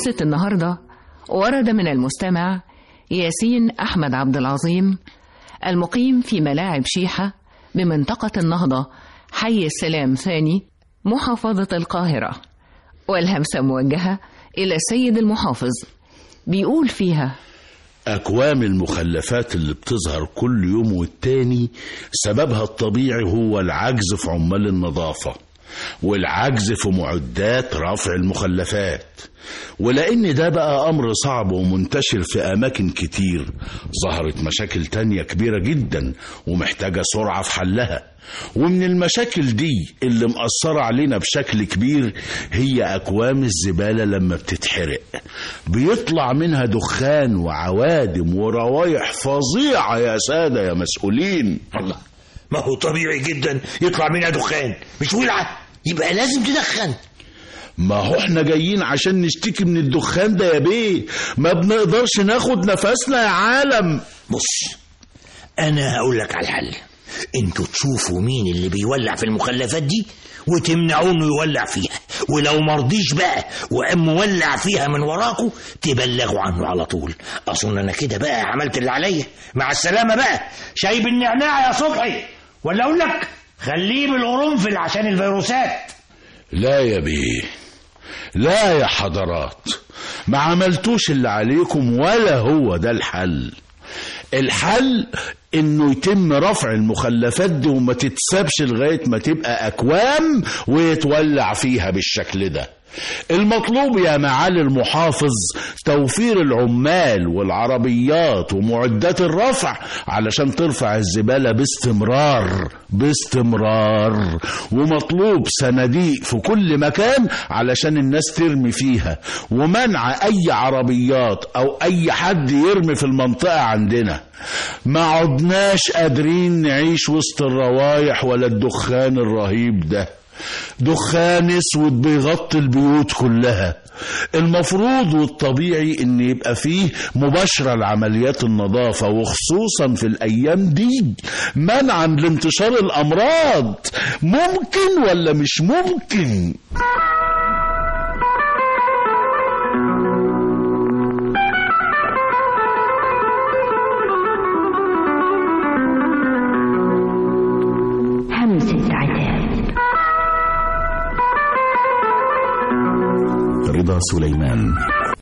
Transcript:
همسة النهاردة ورد من المستمع ياسين أحمد عبد العظيم المقيم في ملاعب شيحة بمنطقة النهضة حي السلام ثاني محافظة القاهرة والهمسة موجهة إلى السيد المحافظ بيقول فيها أكوام المخلفات اللي بتظهر كل يوم والتاني سببها الطبيعي هو العجز في عمال النظافة والعجز في معدات رفع المخلفات ولأن ده بقى أمر صعب ومنتشر في أماكن كتير ظهرت مشاكل تانية كبيرة جدا ومحتاجة سرعة في حلها ومن المشاكل دي اللي مأثرة علينا بشكل كبير هي أكوام الزبالة لما بتتحرق بيطلع منها دخان وعوادم وروايح فظيعة يا سادة يا مسؤولين الله ما هو طبيعي جدا يطلع منها دخان مش ولعة يبقى لازم تدخن ما هو احنا جايين عشان نشتكي من الدخان ده يا بيه ما بنقدرش ناخد نفسنا يا عالم بص انا هقول لك على الحل انتوا تشوفوا مين اللي بيولع في المخلفات دي وتمنعوه انه يولع فيها ولو مرضيش بقى وقام مولع فيها من وراكوا تبلغوا عنه على طول اظن انا كده بقى عملت اللي عليا مع السلامه بقى شايب النعناع يا صبحي ولا اقول لك خليه بالقرنفل عشان الفيروسات لا يا بيه لا يا حضرات ما عملتوش اللي عليكم ولا هو ده الحل الحل انه يتم رفع المخلفات دي وما تتسابش لغايه ما تبقى اكوام ويتولع فيها بالشكل ده المطلوب يا معالي المحافظ توفير العمال والعربيات ومعدات الرفع علشان ترفع الزبالة باستمرار باستمرار ومطلوب صناديق في كل مكان علشان الناس ترمي فيها ومنع أي عربيات أو أي حد يرمي في المنطقة عندنا ما عدناش قادرين نعيش وسط الروايح ولا الدخان الرهيب ده دخان اسود بيغطي البيوت كلها المفروض والطبيعي ان يبقى فيه مباشرة لعمليات النظافة وخصوصا في الايام دي منعا لانتشار الامراض ممكن ولا مش ممكن همسة عتاب رضا سليمان